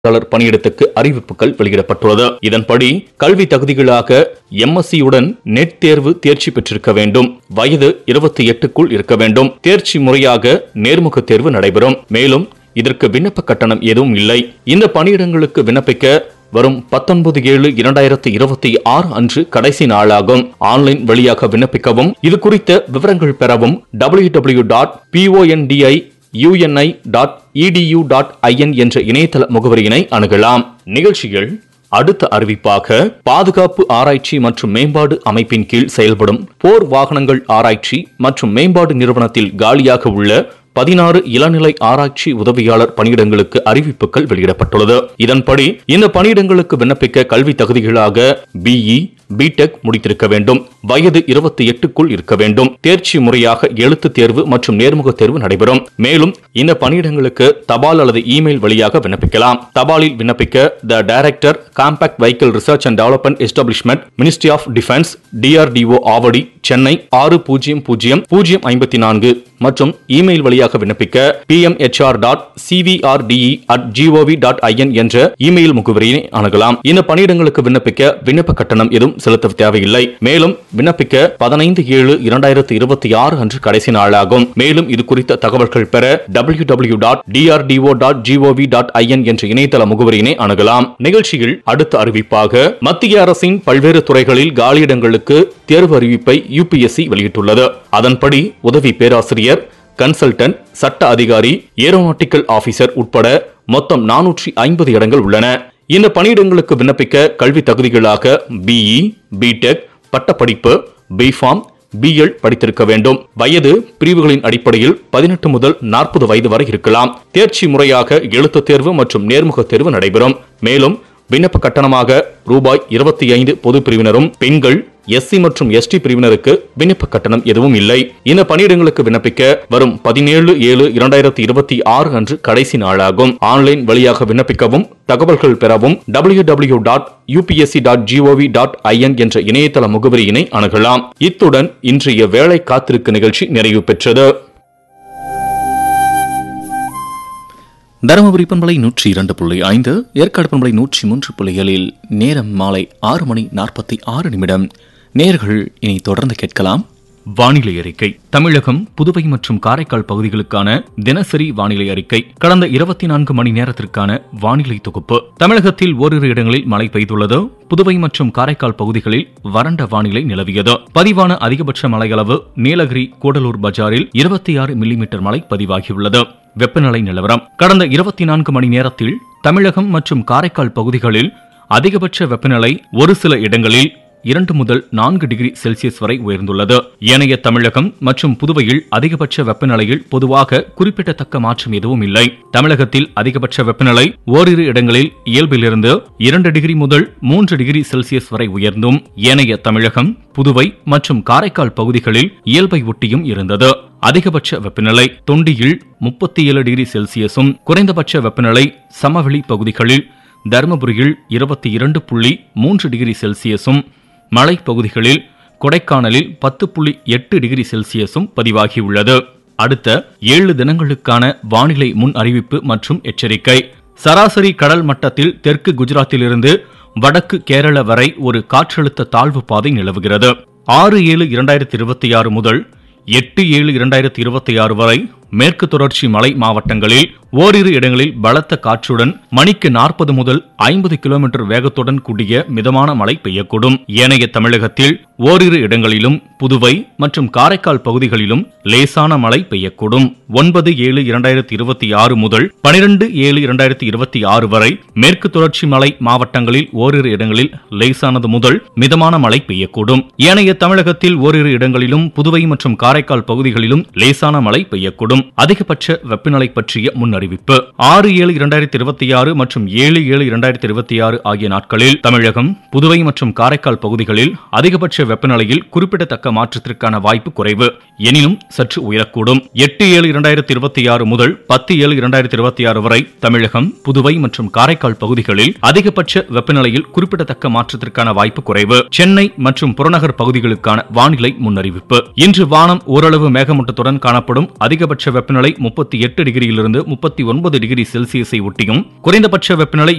dollar பணியிடத்துக்கு அறிவிப்புகள் வெளியிடப்பட்டுள்ளது இதன்படி கல்வி தகுதிகளாக எம்எஸ்சியுடன் நெட் தேர்வு தேர்ச்சி பெற்றிருக்க வேண்டும் வயது இருபத்தி எட்டுக்குள் இருக்க வேண்டும் தேர்ச்சி முறையாக நேர்முக தேர்வு நடைபெறும் மேலும் இதற்கு விண்ணப்ப கட்டணம் எதுவும் இல்லை இந்த பணியிடங்களுக்கு விண்ணப்பிக்க வரும் பத்தொன்பது ஏழு இரண்டாயிரத்தி இருபத்தி ஆறு அன்று கடைசி நாளாகும் ஆன்லைன் வழியாக விண்ணப்பிக்கவும் இது குறித்த விவரங்கள் பெறவும் W W dot PONDI UNI dot edu dot IN என்ற இணையதள முகவரியினை அணுகலாம் நிகழ்ச்சிகள் அடுத்த அறிவிப்பாக பாதுகாப்பு ஆராய்ச்சி மற்றும் மேம்பாடு அமைப்பின் கீழ் செயல்படும் போர் வாகனங்கள் ஆராய்ச்சி மற்றும் மேம்பாடு நிறுவனத்தில் காலியாக உள்ள பதினாறு இளநிலை ஆராய்ச்சி உதவியாளர் பணியிடங்களுக்கு அறிவிப்புகள் வெளியிடப்பட்டுள்ளது இதன்படி இந்த பணியிடங்களுக்கு விண்ணப்பிக்க கல்வி தகுதிகளாக பிஇ பிடெக் முடித்திருக்க வேண்டும் வயது இருபத்தி எட்டுக்குள் இருக்க வேண்டும் தேர்ச்சி முறையாக எழுத்து தேர்வு மற்றும் நேர்முக தேர்வு நடைபெறும் மேலும் இந்த பணியிடங்களுக்கு தபால் அல்லது இமெயில் வழியாக விண்ணப்பிக்கலாம் தபாலில் விண்ணப்பிக்க the director compact vehicle research and development establishment ministry of defence DRDO Avadi Chennai ஆறு பூஜ்ஜியம் பூஜ்ஜியம் பூஜ்ஜியம் ஐம்பத்தி நான்கு மற்றும் இமெயில் வழியாக விண்ணப்பிக்க PMHR dot CVRDE at GOV dot IN என்ற இமெயில் முகவரியை அணுகலாம் இந்த பணியிடங்களுக்கு விண்ணப்பிக்க விண்ணப்ப கட்டணம் எதுவும் செலுத்த தேவையில்லை மேலும் விண்ணப்பிக்க பதினைந்து ஏழு இரண்டாயிரத்தி இருபத்தி ஆறு அன்று கடைசி நாளாகும் மேலும் இது குறித்த தகவல்கள் பெற W W dot DRDO dot GOV dot IN என்ற இணையதள முகவரியினை அணுகலாம் நிகழ்ச்சியில் அடுத்த அறிவிப்பாக மத்திய அரசின் பல்வேறு துறைகளில் காலியிடங்களுக்கு தேர்வு அறிவிப்பை யுபிஎஸ்சி வெளியிட்டுள்ளது அதன்படி உதவி பேராசிரியர் கன்சல்டன்ட் சட்ட அதிகாரி ஏரோநாட்டிக்கல் ஆபீசர் உட்பட மொத்தம் நானூற்றி ஐம்பது இடங்கள் உள்ளன இந்த பணியிடங்களுக்கு விண்ணப்பிக்க கல்வி தகுதிகளாக பிஇ பிடெக் பட்டப்படிப்பு பிஃபார்ம் பிஎல் படித்திருக்க வேண்டும் வயது பிரிவுகளின் அடிப்படையில் பதினெட்டு முதல் நாற்பது வயது வரை இருக்கலாம் தேர்ச்சி முறையாக எழுத்துத் தேர்வு மற்றும் நேர்முக தேர்வு நடைபெறும் மேலும் விண்ணப்ப கட்டணமாக ரூபாய் இருபத்தி ஐந்து பொது பிரிவினரும் பெண்கள் எஸ்சி மற்றும் எஸ்டி பிரிவினருக்கு விண்ணப்ப கட்டணம் எதுவும் இல்லை இந்த பணியிடங்களுக்கு விண்ணப்பிக்க வரும் பதினேழு ஏழு இரண்டாயிரத்தி இருபத்தி ஆறு அன்று கடைசி நாளாகும் ஆன்லைன் வழியாக விண்ணப்பிக்கவும் தகவல்கள் பெறவும் W W dot UPSC dot GOV dot IN என்ற இணையதள முகவரியினை அணுகலாம் இத்துடன் இன்றைய வேலை காத்திருக்கு நிகழ்ச்சி நிறைவு பெற்றது தருமபுரி பண்பலை நூற்றி இரண்டு புள்ளி ஐந்து ஏற்காடு பண்பலை நூற்றி மூன்று புள்ளி ஏழில் நேரம் மாலை ஆறு மணி நாற்பத்தி ஆறு நிமிடம் நேர்கள் இனி தொடர்ந்து கேட்கலாம் வானிலை அறிக்கை தமிழகம் புதுவை மற்றும் காரைக்கால் பகுதிகளுக்கான தினசரி வானிலை அறிக்கை கடந்த இருபத்தி நான்கு மணி நேரத்திற்கான வானிலை தொகுப்பு தமிழகத்தில் ஓரிரு இடங்களில் மழை பெய்துள்ளது புதுவை மற்றும் காரைக்கால் பகுதிகளில் வறண்ட வானிலை நிலவியது பதிவான அதிகபட்ச மழையளவு நீலகிரி கூடலூர் பஜாரில் இருபத்தி ஆறு மில்லிமீட்டர் மழை பதிவாகியுள்ளது வெப்பநிலை நிலவரம் கடந்த இருபத்தி நான்கு மணி நேரத்தில் தமிழகம் மற்றும் காரைக்கால் பகுதிகளில் அதிகபட்ச வெப்பநிலை ஒரு சில இடங்களில் இரண்டு முதல் நான்கு டிகிரி செல்சியஸ் வரை உயர்ந்துள்ளது ஏனைய தமிழகம் மற்றும் புதுவையில் அதிகபட்ச வெப்பநிலையில் பொதுவாக குறிப்பிடத்தக்க மாற்றம் எதுவும் இல்லை தமிழகத்தில் அதிகபட்ச வெப்பநிலை ஓரிரு இடங்களில் இயல்பிலிருந்து இரண்டு டிகிரி முதல் மூன்று டிகிரி செல்சியஸ் வரை உயர்ந்தும் ஏனைய தமிழகம் புதுவை மற்றும் காரைக்கால் பகுதிகளில் இயல்பை ஒட்டியும் இருந்தது அதிகபட்ச வெப்பநிலை தொண்டியில் முப்பத்தி ஏழு டிகிரி செல்சியஸும் குறைந்தபட்ச வெப்பநிலை சமவெளி பகுதிகளில் தருமபுரியில் இருபத்தி இரண்டு புள்ளி மூன்று டிகிரி செல்சியஸும் மலைப்பகுதிகளில் கொடைக்கானலில் பத்து புள்ளி எட்டு டிகிரி செல்சியஸும் பதிவாகியுள்ளது அடுத்த ஏழு தினங்களுக்கான வானிலை முன் அறிவிப்பு மற்றும் எச்சரிக்கை சராசரி கடல் மட்டத்தில் தெற்கு குஜராத்திலிருந்து வடக்கு கேரள வரை ஒரு காற்றழுத்த தாழ்வு பாதை நிலவுகிறது ஆறு ஏழு இரண்டாயிரத்தி இருபத்தி ஆறு முதல் எட்டு ஏழு இரண்டாயிரத்தி இருபத்தி ஆறு வரை மேற்கு தொடர்ச்சி மலை மாவட்டங்களில் ஓரிரு இடங்களில் பலத்த காற்றுடன் மணிக்கு நாற்பது முதல் ஐம்பது கிலோமீட்டர் வேகத்துடன் கூடிய மிதமான மழை பெய்யக்கூடும் ஏனைய தமிழகத்தில் ஓரிரு இடங்களிலும் புதுவை மற்றும் காரைக்கால் பகுதிகளிலும் லேசான மழை பெய்யக்கூடும் ஒன்பது ஏழு இரண்டாயிரத்தி இருபத்தி ஆறு முதல் பனிரெண்டு ஏழு இரண்டாயிரத்தி இருபத்தி ஆறு வரை மேற்கு தொடர்ச்சி மலை மாவட்டங்களில் ஓரிரு இடங்களில் லேசானது முதல் மிதமான மழை பெய்யக்கூடும் ஏனைய தமிழகத்தில் ஓரிரு இடங்களிலும் புதுவை மற்றும் காரைக்கால் பகுதிகளிலும் லேசான மழை பெய்யக்கூடும் அதிகபட்ச வெப்பநிலை பற்றிய முன் அறிவிப்பு ஆறு ஏழு இரண்டாயிரத்தி இருபத்தி ஆறு மற்றும் ஏழு ஏழு இரண்டாயிரத்தி இருபத்தி ஆறு ஆகிய நாட்களில் தமிழகம் புதுவை மற்றும் காரைக்கால் பகுதிகளில் அதிகபட்ச வெப்பநிலையில் குறிப்பிடத்தக்க மாற்றத்திற்கான வாய்ப்பு குறைவு எனினும் சற்று உயரக்கூடும் எட்டு ஏழு இரண்டாயிரத்தி இருபத்தி ஆறு முதல் பத்து ஏழு இரண்டாயிரத்தி இருபத்தி ஆறு வரை தமிழகம் புதுவை மற்றும் காரைக்கால் பகுதிகளில் அதிகபட்ச வெப்பநிலையில் குறிப்பிடத்தக்க மாற்றத்திற்கான வாய்ப்பு குறைவு சென்னை மற்றும் புறநகர் பகுதிகளுக்கான வானிலை முன்னறிவிப்பு இன்று வானம் ஓரளவு மேகமூட்டத்துடன் காணப்படும் அதிகபட்ச வெப்பநிலை முப்பத்தி எட்டு டிகிரியிலிருந்து முப்பத்தி ஒன்பது டிகிரி செல்சியஸை ஒட்டியும் குறைந்தபட்ச வெப்பநிலை